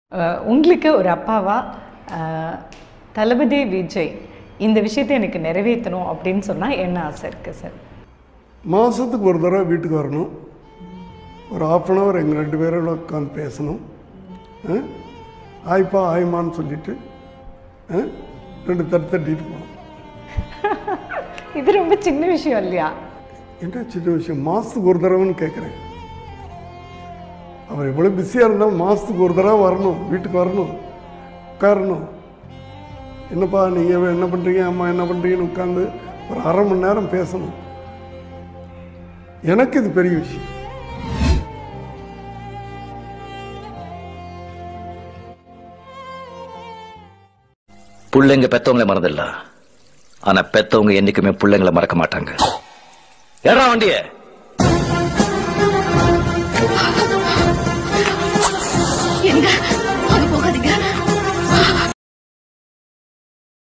அஹ், உங்களுக்கு ஒரு அப்பாவா அஹ், தளபதி விஜய் இந்த விஷயத்தை எனக்கு நிறைவேற்றணும் அப்படின்னு சொன்னால் என்ன ஆசை இருக்குது சார் மாதத்துக்கு ஒரு தடவை வீட்டுக்கு வரணும் ஒரு ஆஃப் அன் ஹவர் எங்கள் ரெண்டு பேரோட உட்காந்து பேசணும் ஆ? ஆய்ப்பா ஆய்மான்னு சொல்லிட்டு ஆ? ரெண்டு தட்டு தட்டிட்டு போகணும் இது ரொம்ப சின்ன விஷயம் இல்லையா என்ன சின்ன விஷயம் மாதத்துக்கு ஒரு தடவைன்னு கேட்குறேன் அவர் எவ்வளோ பிஸியாக இருந்தால் மாதத்துக்கு ஒரு தடவை வரணும் வீட்டுக்கு வரணும் உட்காரணும் என்னப்பா நீங்கள் என்ன பண்ணுறீங்க அம்மா என்ன பண்ணுறீங்கன்னு உட்காந்து ஒரு அரை மணி நேரம் பேசணும் எனக்கு இது பெரிய விஷயம் புள்ளைங்க பெத்தவங்களை மறந்துடல ஆனா பெத்தவங்க என்னைக்குமே புள்ளைங்களை மறக்க மாட்டாங்க ஏறா வண்டிய எங்க